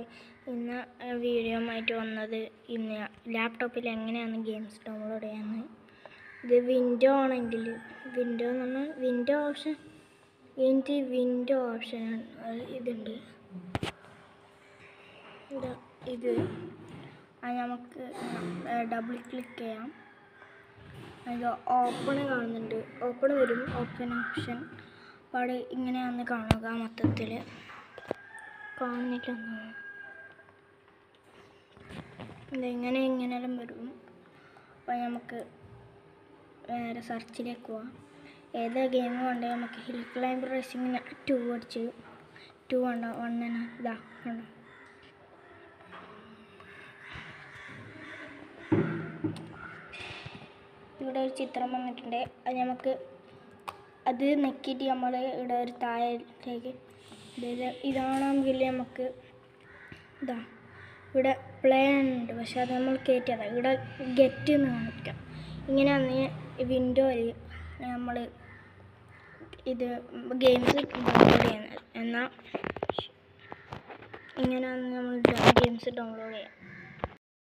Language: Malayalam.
ഇന്ന് വീഡിയോ ആയിട്ട് വന്നത് ഇന്ന് ലാപ്ടോപ്പിൽ എങ്ങനെയാണ് ഗെയിംസ് ഡൗൺലോഡ് ചെയ്യാന്ന് ഇത് വിൻഡോ ആണെങ്കിൽ വിൻഡോ എന്ന് പറഞ്ഞാൽ വിൻഡോ ഓപ്ഷൻ ഇതിൻ്റെ വിൻഡോ ഓപ്ഷൻ ഇതുണ്ട് ഇതാ ഇത് അത് നമുക്ക് ഡബിൾ ക്ലിക്ക് ചെയ്യാം അത് ഓപ്പൺ കാണുന്നുണ്ട് ഓപ്പൺ വരും ഓപ്പൺ ഓപ്ഷൻ അവിടെ ഇങ്ങനെയാന്ന് കാണുക മൊത്തത്തിൽ കാണുന്നില്ലെന്ന് ഇതെങ്ങനെ ഇങ്ങനെയെല്ലാം വരും അപ്പോൾ നമുക്ക് നേരെ സെർച്ചിലേക്ക് പോവാം ഏതാ ഗെയിം വേണ്ടത് നമുക്ക് ഹിൽ ക്ലൈംബർ റേസിങ്ങിന് ടു അടിച്ച് ടു വേണ്ട വണ്ണിന് ഇതാ കണ്ടോ ഇവിടെ ഒരു ചിത്രം വന്നിട്ടുണ്ട് അത് നമുക്ക് അത് നെക്കിയിട്ട് നമ്മൾ ഇവിടെ ഒരു താഴേക്ക് ഇത് ഇതാണെങ്കിൽ നമുക്ക് ഇതാ ഇവിടെ പ്ലേ ഉണ്ട് പക്ഷെ അത് നമ്മൾ കയറ്റിയതാണ് ഇവിടെ ഗെറ്റ് എന്ന് കാണിക്കാം ഇങ്ങനെയാണ് വിൻഡോയിൽ നമ്മൾ ഇത് ഗെയിംസ് ഡൗൺലോഡ് ചെയ്യുന്നത് എന്നാൽ ഇങ്ങനെയാണ് നമ്മൾ ഗെയിംസ് ഡൗൺലോഡ് ചെയ്യുക